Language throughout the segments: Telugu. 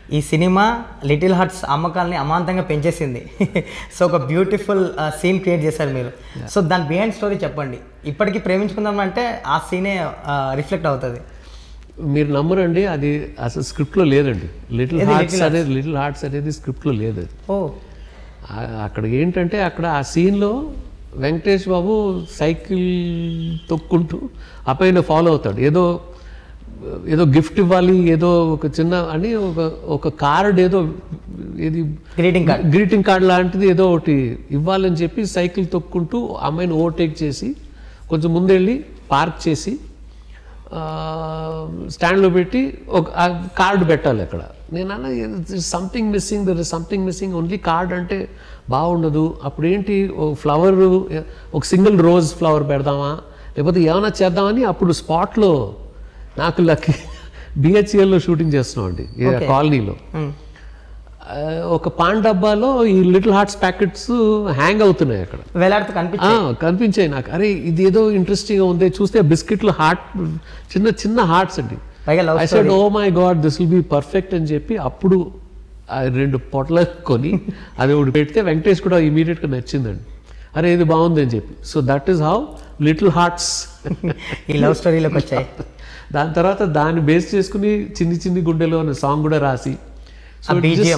ఈ సినిమా లిటిల్ హార్ట్స్ అమ్మకాలని అమాంతంగా పెంచేసింది సో ఒక బ్యూటిఫుల్ సీన్ క్రియేట్ చేశారు మీరు సో దాని బిహైండ్ స్టోరీ చెప్పండి ఇప్పటికీ ప్రేమించుకుందాం అంటే ఆ సీనే రిఫ్లెక్ట్ అవుతుంది మీరు నమ్మరండి అది అసలు స్క్రిప్ట్లో లేదండి లిటిల్ ఏది హార్ట్స్ Little అనేది లిటిల్ హార్ట్స్ అనేది స్క్రిప్ట్లో లేదు అది ఓ ఆ- అక్కడ ఏంటంటే అక్కడ ఆ సీన్లో వెంకటేష్ బాబు సైకిల్ తొక్కుంటూ ఆ పైన ఫాలో అవుతాడు ఏదో ఏదో గిఫ్ట్ ఇవ్వాలి ఏదో ఒక చిన్న అని ఒక ఒక కార్డ్ ఏదో ఏది గ్రీటింగ్ కార్డ్ గ్రీటింగ్ కార్డ్ లాంటిది ఏదో ఒకటి ఇవ్వాలని చెప్పి సైకిల్ తొక్కుంటూ అమ్మాయిని ఓవర్టేక్ చేసి కొంచెం ముందెళ్ళి పార్క్ చేసి ఆ, స్టాండ్లో పెట్టి ఒక ఆ కార్డు పెట్టాలి అక్కడ నేను అన్న something missing there is something missing only card అంటే బాగుండదు అప్పుడు ఏంటి ఒక ఫ్లవర్ ఒక సింగిల్ రోజ్ ఫ్లవర్ పెడదామా లేకపోతే ఏమైనా చేద్దామని అప్పుడు స్పాట్లో నాకు లక్కీ బిహెచ్ఎల్లో షూటింగ్ చేస్తున్నాం అండి Okay. కాలనీలో మ్. ఆ, ఒక పాన్ డబ్బాలో ఈ లిటిల్ హార్ట్స్ ప్యాకెట్స్ హ్యాంగ్ అవుతున్నాయి అక్కడ వేలాడుతూ కనిపించి ఆ, కనిపించాయి నాకు అరే ఇది ఏదో ఇంట్రెస్టింగ్గా ఉంది చూస్తే బిస్కెట్లు హార్ట్ చిన్న చిన్న హార్ట్స్ అండి పైగా love I said oh my God this will be perfect అని చెప్పి అప్పుడు ఆ రెండు పొట్ల కొని అది ఒకటి పెడితే వెంకటేష్ కూడా ఇమీడియట్గా నచ్చిందండి అరే ఇది బాగుంది అని చెప్పి so that is how Little Hearts ఈ లవ్ స్టోరీలోకి వచ్చాయి దాని తర్వాత దాన్ని బేస్ చేసుకుని చిన్ని చిన్ని గుండెలో అనే సాంగ్ కూడా రాసి ఆ BGM.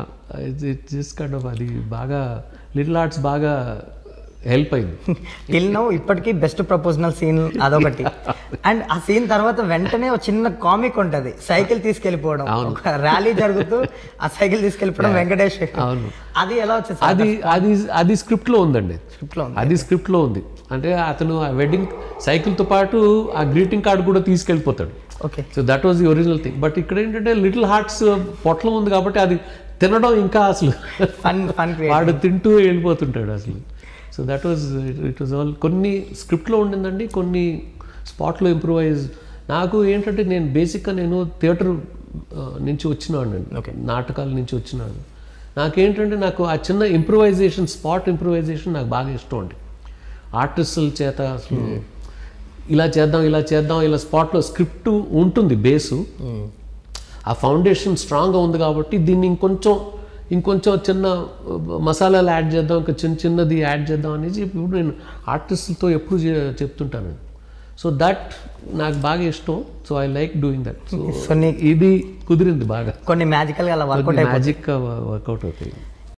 జస్ట్ కైండ్ ఆఫ్ అది బాగా లిటిల్ ఆర్ట్స్ బాగా హెల్ప్ అయింది టిల్ నౌ ఇప్పటికీ బెస్ట్ ప్రపోజనల్ సీన్ అదొకటి అండ్ ఆ సీన్ తర్వాత వెంటనే ఒక చిన్న కామిక్ ఉంటది సైకిల్ తీసుకెళ్లిపోవడం ఒక ర్యాలీ జరుగుతూ ఆ సైకిల్ తీసుకెళ్లిపోవడం వెంకటేష్ అవును. అది ఎలా వచ్చింది అది అది అది స్క్రిప్ట్లో ఉందండి స్క్రిప్ట్ లో ఉంది అది స్క్రిప్ట్లో ఉంది అంటే అతను ఆ వెడ్డింగ్ సైకిల్తో పాటు ఆ గ్రీటింగ్ కార్డు కూడా తీసుకెళ్ళిపోతాడు okay so that was the original thing but ఇక్కడ ఏంటంటే లిటిల్ హార్ట్స్ పొట్లం ఉంది కాబట్టి అది తినడం ఇంకా అసలు ఫన్ ఫన్ క్రియేట్ వాడు తింటూ వెళ్ళిపోతుంటాడు అసలు so that was it was all కొన్ని స్క్రిప్ట్లో ఉండిందండి కొన్ని స్పాట్లో ఇంప్రూవైజ్ నాకు ఏంటంటే నేను బేసిక్గా నేను థియేటర్ నుంచి వచ్చినాను అండి నాటకాల నుంచి వచ్చినాను నాకేంటంటే నాకు ఆ చిన్న ఇంప్రూవైజేషన్ స్పాట్ ఇంప్రూవైజేషన్ నాకు బాగా ఇష్టం అండి ఆర్టిస్టుల చేత అసలు ఇలా చేద్దాం ఇలా చేద్దాం ఇలా స్పాట్లో స్క్రిప్ట్ ఉంటుంది బేసు ఆ ఫౌండేషన్ స్ట్రాంగ్గా ఉంది కాబట్టి దీన్ని ఇంకొంచెం ఇంకొంచెం చిన్న మసాలాలు యాడ్ చేద్దాం ఇంకా చిన్న చిన్నది యాడ్ చేద్దాం అనేసి ఇప్పుడు నేను ఆర్టిస్టులతో ఎప్పుడు చె- చెప్తుంటాను సో దట్ నాకు బాగా ఇష్టం so I like doing that so so నీ ఇది కుదిరింది బాగా కొన్ని మ్యాజికల్ గా అలా వర్కౌట్ అయిపోతుంది మ్యాజిక్ వర్కౌట్ అవుతాయి